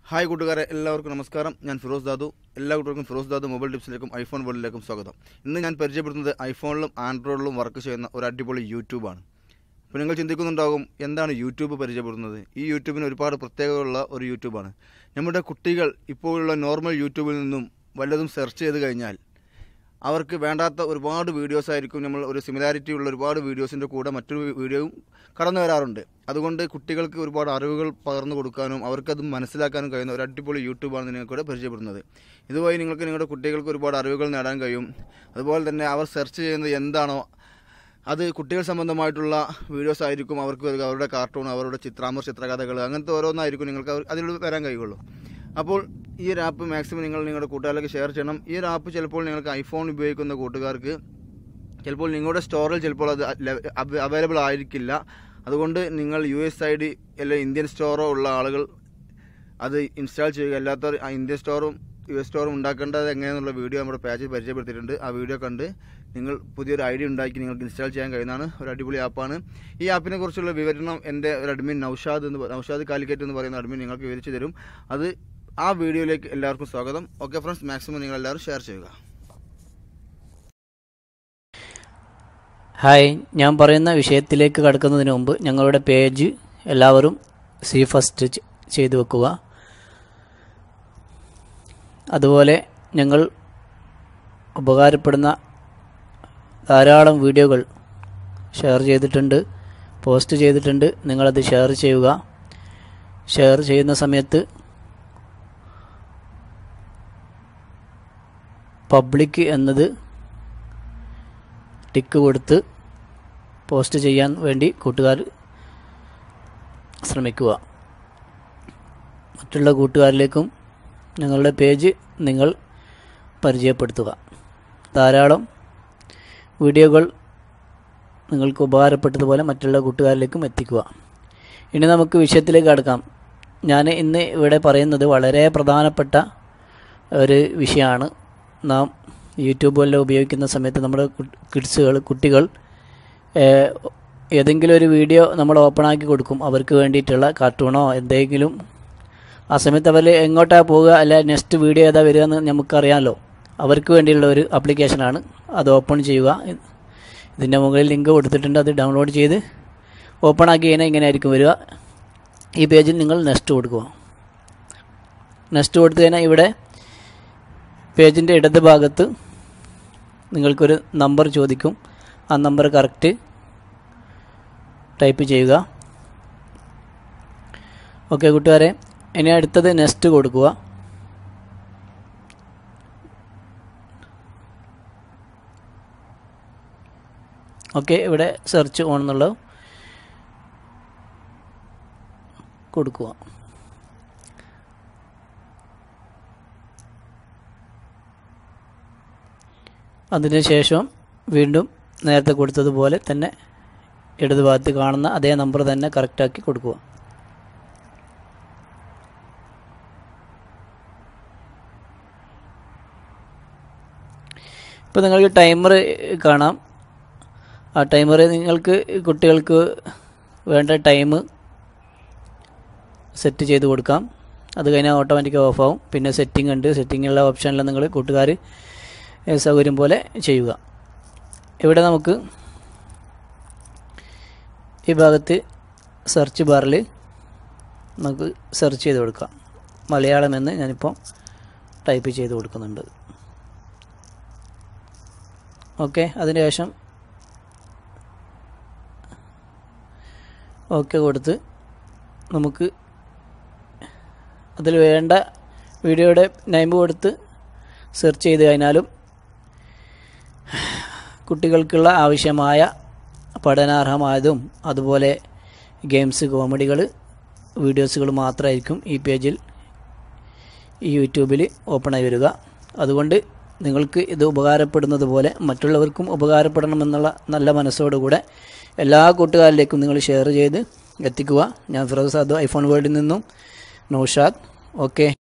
Hi കൂട്ടുകാരെ എല്ലാവർക്കും നമസ്കാരം ഞാൻ ഫിറോസ് ദാദു എല്ലാ കൂട്ടുകാർക്കും ഫിറോസ് ദാദു മൊബൈൽ ടിപ്സിലേക്കും ഐഫോൺ വേൾഡിലേക്കും സ്വാഗതം ഇന്ന് ഞാൻ പരിചയപ്പെടുന്നത് ഐഫോണിലും ആൻഡ്രോയിഡിലും വർക്ക് ചെയ്യുന്ന ഒരു അടിപൊളി യൂട്യൂബാണ് അപ്പോൾ നിങ്ങൾ ചിന്തിക്കുന്നുണ്ടാകും എന്താണ് യൂട്യൂബ് പരിചയപ്പെടുന്നത് ഈ യൂട്യൂബിന് ഒരുപാട് പ്രത്യേകതയുള്ള ഒരു യൂട്യൂബാണ് നമ്മുടെ കുട്ടികൾ ഇപ്പോഴുള്ള നോർമൽ യൂട്യൂബിൽ നിന്നും വല്ലതും സെർച്ച് ചെയ്ത് കഴിഞ്ഞാൽ അവർക്ക് വേണ്ടാത്ത ഒരുപാട് വീഡിയോസ് ആയിരിക്കും നമ്മൾ ഒരു സിമിലാരിറ്റി ഉള്ള ഒരുപാട് വീഡിയോസിൻ്റെ കൂടെ മറ്റൊരു വീഡിയോയും കടന്നു വരാറുണ്ട് അതുകൊണ്ട് കുട്ടികൾക്ക് ഒരുപാട് അറിവുകൾ പകർന്നു കൊടുക്കാനും അവർക്കത് മനസ്സിലാക്കാനും കഴിയുന്ന ഒരു അടിപൊളി യൂട്യൂബാണ് നിങ്ങൾക്കൂടെ പരിചയപ്പെടുന്നത് ഇതുവഴി നിങ്ങൾക്ക് നിങ്ങളുടെ കുട്ടികൾക്ക് ഒരുപാട് അറിവുകൾ നേടാൻ കഴിയും അതുപോലെ തന്നെ അവർ സെർച്ച് ചെയ്യുന്നത് എന്താണോ അത് കുട്ടികൾ സംബന്ധമായിട്ടുള്ള വീഡിയോസ് ആയിരിക്കും അവർക്ക് വരിക. അവരുടെ കാർട്ടൂൺ അവരുടെ ചിത്രാമർ ചിത്രകഥകൾ അങ്ങനത്തെ ഓരോന്നായിരിക്കും നിങ്ങൾക്ക് അവർ അതിലൂടെ വരാൻ കഴിയുള്ളൂ അപ്പോൾ ഈ ഒരു ആപ്പ് മാക്സിമം നിങ്ങൾ നിങ്ങളുടെ കൂട്ടുകാരിലേക്ക് ഷെയർ ചെയ്യണം ഈ ഒരു ആപ്പ് ചിലപ്പോൾ നിങ്ങൾക്ക് ഐഫോൺ ഉപയോഗിക്കുന്ന കൂട്ടുകാർക്ക് ചിലപ്പോൾ നിങ്ങളുടെ സ്റ്റോറിൽ ചിലപ്പോൾ അത് അവൈലബിൾ ആയിരിക്കില്ല അതുകൊണ്ട് നിങ്ങൾ യു എസ് ഐ ഡി അല്ലെങ്കിൽ ഇന്ത്യൻ സ്റ്റോറോ ഉള്ള ആളുകൾ അത് ഇൻസ്റ്റാൾ ചെയ്യുക അല്ലാത്തവർ ആ ഇന്ത്യൻ സ്റ്റോറും യു എസ് സ്റ്റോറും ഉണ്ടാക്കേണ്ടത് എങ്ങനെയെന്നുള്ള വീഡിയോ നമ്മുടെ പേജിൽ പരിചയപ്പെടുത്തിയിട്ടുണ്ട് ആ വീഡിയോ കണ്ട് നിങ്ങൾ പുതിയൊരു ഐ ഡി ഉണ്ടാക്കി നിങ്ങൾക്ക് ഇൻസ്റ്റാൾ ചെയ്യാൻ കഴിയുന്നതാണ് ഒരു അടിപൊളി ആപ്പാണ് ഈ ആപ്പിനെ കുറിച്ചുള്ള വിവരണം എൻ്റെ ഒരു അഡ്മിൻ നൗഷാദ് എന്ന് പ- നൗഷാദ് കാലിക്കറ്റ് എന്ന് പറയുന്ന അഡ്മിൻ നിങ്ങൾക്ക് വിവരിച്ചു തരും അത് ആ വീഡിയോയിലേക്ക് എല്ലാവർക്കും സ്വാഗതം ഓക്കെ ഫ്രണ്ട്സ് മാക്സിമം നിങ്ങൾ എല്ലാവരും ഷെയർ ചെയ്യുക ഹായ് ഞാൻ പറയുന്ന വിഷയത്തിലേക്ക് കടക്കുന്നതിന് മുമ്പ് ഞങ്ങളുടെ പേജ് എല്ലാവരും സി ഫസ്റ്റ് ചെ- ചെയ്തു വെക്കുക അതുപോലെ ഞങ്ങൾ ഉപകാരപ്പെടുന്ന ധാരാളം വീഡിയോകൾ ഷെയർ ചെയ്തിട്ടുണ്ട് പോസ്റ്റ് ചെയ്തിട്ടുണ്ട് നിങ്ങളത് ഷെയർ ചെയ്യുക ഷെയർ ചെയ്യുന്ന സമയത്ത് പബ്ലിക് എന്നത് ടിക്ക് കൊടുത്ത് പോസ്റ്റ് ചെയ്യാൻ വേണ്ടി കൂട്ടുകാർ ശ്രമിക്കുക മറ്റുള്ള കൂട്ടുകാരിലേക്കും ഞങ്ങളുടെ പേജ് നിങ്ങൾ പരിചയപ്പെടുത്തുക ധാരാളം വീഡിയോകൾ നിങ്ങൾക്ക് ഉപകാരപ്പെട്ടതുപോലെ മറ്റുള്ള കൂട്ടുകാരിലേക്കും എത്തിക്കുക ഇനി നമുക്ക് വിഷയത്തിലേക്ക് കടക്കാം ഞാൻ ഇന്ന് ഇവിടെ പറയുന്നത് വളരെ പ്രധാനപ്പെട്ട ഒരു വിഷയമാണ് നാം യൂട്യൂബെല്ലാം ഉപയോഗിക്കുന്ന സമയത്ത് നമ്മുടെ കിഡ്സുകൾ കുട്ടികൾ ഏഹ്, ഏതെങ്കിലും ഒരു വീഡിയോ നമ്മൾ ഓപ്പൺ ആക്കി കൊടുക്കും അവർക്ക് വേണ്ടിയിട്ടുള്ള കാർട്ടൂണോ എന്തെങ്കിലും ആ സമയത്ത് അവർ എങ്ങോട്ടാണ് പോവുക അല്ല നെക്സ്റ്റ് വീഡിയോ ഏതാ വരിക എന്ന് നമുക്കറിയാമല്ലോ അവർക്ക് വേണ്ടിയുള്ള ഒരു ആപ്ലിക്കേഷനാണ് അത് ഓപ്പൺ ചെയ്യുക ഇതിൻ്റെ മുകളിൽ ലിങ്ക് കൊടുത്തിട്ടുണ്ട് അത് ഡൗൺലോഡ് ചെയ്ത് ഓപ്പൺ ആക്കി കഴിഞ്ഞാൽ ഇങ്ങനെ ആയിരിക്കും വരിക ഈ പേജിൽ നിങ്ങൾ നെക്സ്റ്റ് കൊടുക്കുക നെക്സ്റ്റ് കൊടുത്തു കഴിഞ്ഞാൽ ഇവിടെ പേജിൻ്റെ ഇടത് ഭാഗത്ത് നിങ്ങൾക്കൊരു നമ്പർ ചോദിക്കും ആ നമ്പർ കറക്റ്റ് ടൈപ്പ് ചെയ്യുക ഓക്കെ കൂട്ടുകാരെ ഇനി അടുത്തത് നെക്സ്റ്റ് കൊടുക്കുക ഓക്കെ ഇവിടെ സെർച്ച് ഓൺ എന്നുള്ളത് കൊടുക്കുക അതിനുശേഷം വീണ്ടും നേരത്തെ കൊടുത്തതുപോലെ തന്നെ ഇടതുഭാഗത്ത് കാണുന്ന അതേ നമ്പർ തന്നെ കറക്റ്റാക്കി കൊടുക്കുക ഇപ്പോൾ നിങ്ങൾക്ക് ടൈമർ കാണാം ആ ടൈമർ നിങ്ങൾക്ക് കുട്ടികൾക്ക് വേണ്ട ടൈം സെറ്റ് ചെയ്ത് കൊടുക്കാം അത് കഴിഞ്ഞാൽ ഓട്ടോമാറ്റിക് ഓഫ് ആവും പിന്നെ സെറ്റിംഗ് ഉണ്ട് സെറ്റിങ്ങുള്ള ഓപ്ഷനിൽ നിങ്ങൾ കൂട്ടുകാർ ഏഹ് സൗകര്യം പോലെ ചെയ്യുക ഇവിടെ നമുക്ക് ഈ ഭാഗത്ത് സെർച്ച് ബാറിൽ നമുക്ക് സെർച്ച് ചെയ്ത് കൊടുക്കാം മലയാളം എന്ന് ഞാനിപ്പോൾ ടൈപ്പ് ചെയ്ത് കൊടുക്കുന്നുണ്ട് ഓക്കെ അതിനുശേഷം ഓക്കെ കൊടുത്ത് നമുക്ക് അതിൽ വേണ്ട വീഡിയോയുടെ നെയിം കൊടുത്ത് സെർച്ച് ചെയ്ത് കഴിഞ്ഞാലും കുട്ടികൾക്കുള്ള ആവശ്യമായ പഠനാർഹമായതും അതുപോലെ ഗെയിംസ് കോമഡികൾ വീഡിയോസുകൾ മാത്രമായിരിക്കും ഈ പേജിൽ ഈ യൂട്യൂബിൽ ഓപ്പണായി വരിക അതുകൊണ്ട് നിങ്ങൾക്ക് ഇത് ഉപകാരപ്പെടുന്നത് പോലെ മറ്റുള്ളവർക്കും ഉപകാരപ്പെടണമെന്നുള്ള നല്ല മനസ്സോടുകൂടെ എല്ലാ കൂട്ടുകാരിലേക്കും നിങ്ങൾ ഷെയർ ചെയ്ത് എത്തിക്കുക ഞാൻ ഫിറോസ് സാദു ഐഫോൺ വേൾഡിൽ നിന്നും നൗഷാദ് ഓക്കെ